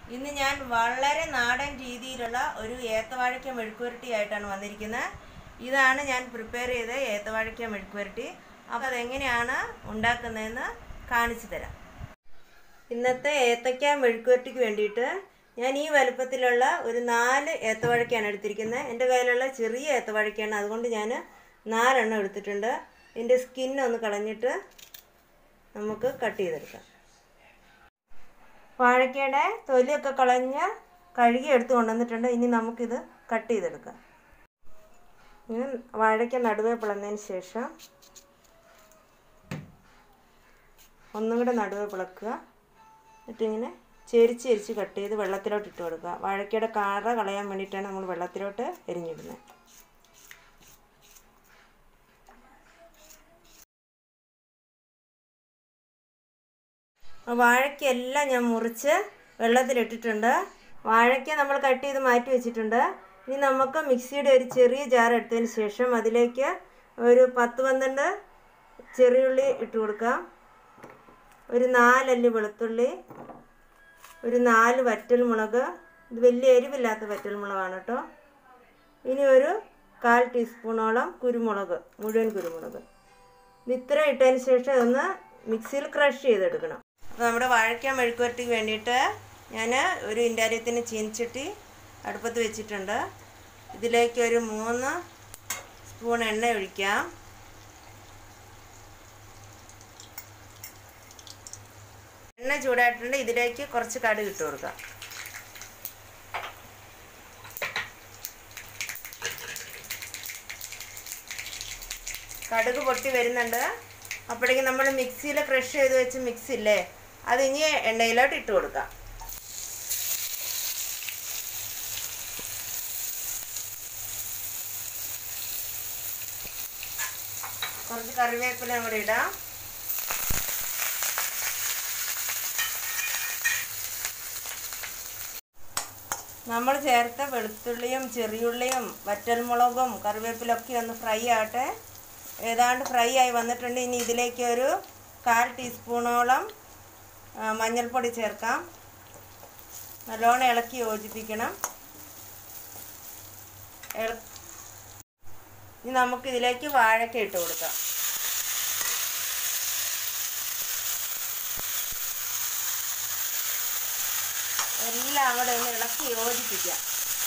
ഇന്ന് ഞാൻ വളരെ നാടൻ രീതിയിലുള്ള ഒരു ഏത്തവാഴയ്ക്ക മെഴുക്കുവരട്ടി ആയിട്ടാണ് വന്നിരിക്കുന്നത് ഇതാണ് ഞാൻ പ്രിപ്പയർ ചെയ്ത ഏത്തവാഴയ്ക്ക മെഴുക്കുവരട്ടി അപ്പോൾ അതെങ്ങനെയാണ് ഉണ്ടാക്കുന്നതെന്ന് കാണിച്ചു തരാം ഇന്നത്തെ ഏത്തയ്ക്ക മെഴുക്കുവരട്ടിക്ക് വേണ്ടിയിട്ട് ഞാൻ ഈ വലുപ്പത്തിലുള്ള ഒരു നാല് ഏത്തവാഴയ്ക്കാണ് എടുത്തിരിക്കുന്നത് എൻ്റെ കയ്യിലുള്ള ചെറിയ ഏത്തവാഴയ്ക്കാണ് അതുകൊണ്ട് ഞാൻ നാലെണ്ണം എടുത്തിട്ടുണ്ട് ഇതിൻ്റെ സ്കിന്നൊന്ന് കളഞ്ഞിട്ട് നമുക്ക് കട്ട് ചെയ്തെടുക്കാം വാഴയ്ക്കയുടെ തൊലിയൊക്കെ കളഞ്ഞ് കഴുകി എടുത്ത് കൊണ്ടുവന്നിട്ടുണ്ട് ഇനി നമുക്കിത് കട്ട് ചെയ്തെടുക്കാം ഇങ്ങനെ വാഴയ്ക്ക നടുവേ പിളന്നതിന് ശേഷം ഒന്നും കൂടെ നടുവേ പിളക്കുക എന്നിട്ടിങ്ങനെ ചെരിച്ച് ചെരിച്ച് കട്ട് ചെയ്ത് വെള്ളത്തിലോട്ട് ഇട്ട് കൊടുക്കുക വാഴയ്ക്കയുടെ കാറ കളയാൻ വേണ്ടിയിട്ടാണ് നമ്മൾ വെള്ളത്തിലോട്ട് എരിഞ്ഞിടുന്നത് വാഴയ്ക്കെല്ലാം ഞാൻ മുറിച്ച് വെള്ളത്തിലിട്ടിട്ടുണ്ട് വാഴയ്ക്ക നമ്മൾ കട്ട് ചെയ്ത് മാറ്റി വെച്ചിട്ടുണ്ട് ഇനി നമുക്ക് മിക്സിയുടെ ഒരു ചെറിയ ജാർ എടുത്തതിന് ശേഷം അതിലേക്ക് ഒരു പത്ത് പന്ത്രണ്ട് ചെറിയുള്ളി ഇട്ട് കൊടുക്കാം ഒരു നാലല്ലി വെളുത്തുള്ളി ഒരു നാല് വറ്റൽമുളക് ഇത് വലിയ എരിവില്ലാത്ത വറ്റൽമുളകാണ് കേട്ടോ ഇനി ഒരു കാൽ ടീസ്പൂണോളം കുരുമുളക് മുഴുവൻ കുരുമുളക് ഇത് ഇത്ര ഇട്ടതിന് ശേഷം ഇതൊന്ന് മിക്സിയിൽ ക്രഷ് ചെയ്തെടുക്കണം അപ്പോൾ നമ്മുടെ വാഴയ്ക്ക മെഴുക്കുവരട്ടിക്ക് വേണ്ടിയിട്ട് ഞാൻ ഒരു ഇൻഡാലിയത്തിന് ചീനിച്ചട്ടി അടുപ്പത്ത് വെച്ചിട്ടുണ്ട് ഇതിലേക്ക് ഒരു മൂന്ന് സ്പൂൺ എണ്ണ ഒഴിക്കാം എണ്ണ ചൂടായിട്ടുണ്ട് ഇതിലേക്ക് കുറച്ച് കടുക് ഇട്ട് കൊടുക്കാം കടുക് പൊട്ടി വരുന്നുണ്ട് അപ്പോഴേക്കും നമ്മൾ മിക്സിയിൽ ക്രഷ് ചെയ്ത് വെച്ച് മിക്സ് ഇല്ലേ അത് ഇനി എണ്ണയിലോട്ട് ഇട്ട് കൊടുക്കാം കുറച്ച് കറിവേപ്പില കൂടെ ഇടാം നമ്മൾ ചേർത്ത വെളുത്തുള്ളിയും ചെറിയുള്ളിയും വറ്റൽമുളകും കറിവേപ്പിലൊക്കെ ഒന്ന് ഫ്രൈ ആവട്ടെ ഏതാണ്ട് ഫ്രൈ ആയി വന്നിട്ടുണ്ട് ഇനി ഇതിലേക്ക് ഒരു കാൽ ടീസ്പൂണോളം ആ, മഞ്ഞൾപ്പൊടി ചേർക്കാം നല്ലോണം ഇളക്കി യോജിപ്പിക്കണം ഇള- ഇനി നമുക്ക് ഇതിലേക്ക് വാഴക്ക ഇട്ട് കൊടുക്കാം എല്ലാം കൂടെ ഒന്ന് ഇളക്കി യോജിപ്പിക്കാം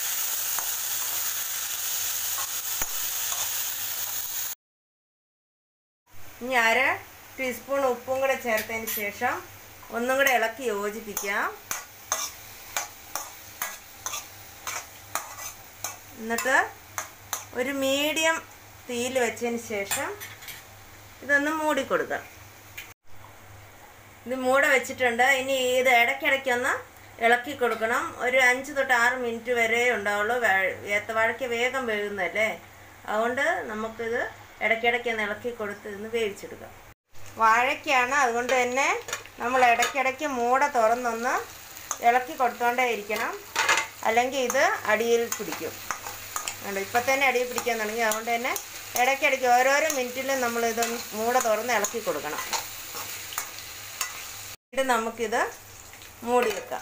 ഇനി അര ടീസ്പൂൺ ഉപ്പും കൂടെ ചേർത്തതിന് ശേഷം ഒന്നും കൂടെ ഇളക്കി യോജിപ്പിക്കാം എന്നിട്ട് ഒരു മീഡിയം തീയിൽ വെച്ചതിന് ശേഷം ഇതൊന്ന് മൂടിക്കൊടുക്കാം ഇത് മൂട വെച്ചിട്ടുണ്ട് ഇനി ഇത് ഇടയ്ക്കിടയ്ക്കൊന്ന് ഇളക്കി കൊടുക്കണം ഒരു അഞ്ച് തൊട്ട് ആറ് മിനിറ്റ് വരെ ഉണ്ടാവുള്ളൂ വേ- ഏത്തവാഴയ്ക്ക് വേഗം വേകുന്നതല്ലേ അതുകൊണ്ട് നമുക്കിത് ഇടയ്ക്കിടയ്ക്ക് ഒന്ന് ഇളക്കി കൊടുത്ത് ഇന്ന് വേവിച്ചെടുക്കാം വാഴയ്ക്കാണ് അതുകൊണ്ട് തന്നെ നമ്മൾ ഇടയ്ക്കിടയ്ക്ക് മൂട തുറന്നൊന്ന് ഇളക്കി കൊടുത്തോണ്ടേ ഇരിക്കണം അല്ലെങ്കിൽ ഇത് അടിയിൽ പിടിക്കും കണ്ടോ ഇപ്പം തന്നെ അടിയിൽ പിടിക്കാൻ തുടങ്ങി അതുകൊണ്ട് തന്നെ ഇടയ്ക്കിടയ്ക്ക് ഓരോരോ മിനിറ്റിലും നമ്മളിത് മൂട തുറന്ന് ഇളക്കി കൊടുക്കണം ഇത് നമുക്കിത് മൂടി വെക്കാം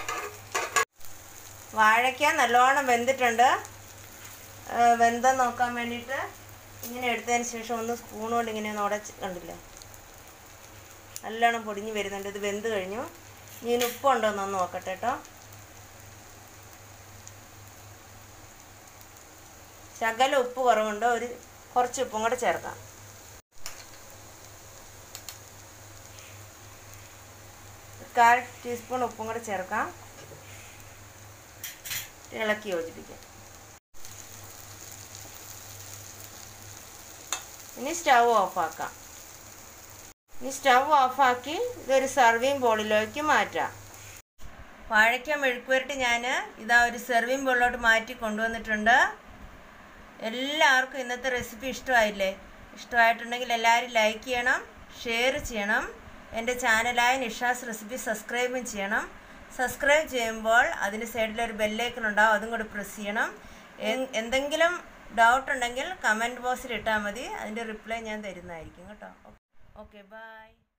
വാഴയ്ക്ക നല്ലോണം വെന്തിട്ടുണ്ട് വെന്ത നോക്കാൻ വേണ്ടിയിട്ട് ഇങ്ങനെ എടുത്തതിന് ശേഷം ഒന്ന് സ്പൂൺ കൊണ്ട് ഇങ്ങനെ ഒന്ന് ഉടച്ച് കണ്ടില്ലേ നല്ലോണം പൊടിഞ്ഞ് വരുന്നുണ്ട് ഇത് വെന്ത് കഴിഞ്ഞു ഇനി ഇതിന് ഉപ്പുണ്ടോ എന്നൊന്ന് നോക്കട്ടെ കേട്ടോ ശകലം ഉപ്പ് കുറവുണ്ടോ ഒരു കുറച്ച് ഉപ്പും കൂടെ ചേർക്കാം കാൽ ടീസ്പൂൺ ഉപ്പും കൂടെ ചേർക്കാം ഇളക്കി യോജിപ്പിക്കാം ഇനി സ്റ്റൗ ഓഫാക്കാം ഇനി സ്റ്റൗ ഓഫാക്കി ഇതൊരു സർവിങ് ബോളിലേക്ക് മാറ്റാം വാഴയ്ക്ക മെഴുക്കുവരട്ടി ഞാൻ ഇതാ ഒരു സെർവിങ് ബോളിലോട്ട് മാറ്റി കൊണ്ടുവന്നിട്ടുണ്ട് എല്ലാവർക്കും ഇന്നത്തെ റെസിപ്പി ഇഷ്ടമായില്ലേ ഇഷ്ടമായിട്ടുണ്ടെങ്കിൽ എല്ലാവരും ലൈക്ക് ചെയ്യണം ഷെയർ ചെയ്യണം എൻ്റെ ചാനലായ നിഷാസ് റെസിപ്പി സബ്സ്ക്രൈബും ചെയ്യണം സബ്സ്ക്രൈബ് ചെയ്യുമ്പോൾ അതിന് സൈഡിലൊരു ബെല്ലൈക്കൺ ഉണ്ടാവും അതും കൂടി പ്രസ് ചെയ്യണം എൻ- എന്തെങ്കിലും ഡൗട്ട് ഉണ്ടെങ്കിൽ കമൻറ്റ് ബോക്സിൽ ഇട്ടാൽ മതി അതിൻ്റെ റിപ്ലൈ ഞാൻ തരുന്നതായിരിക്കും കേട്ടോ ഓക്കെ ബൈ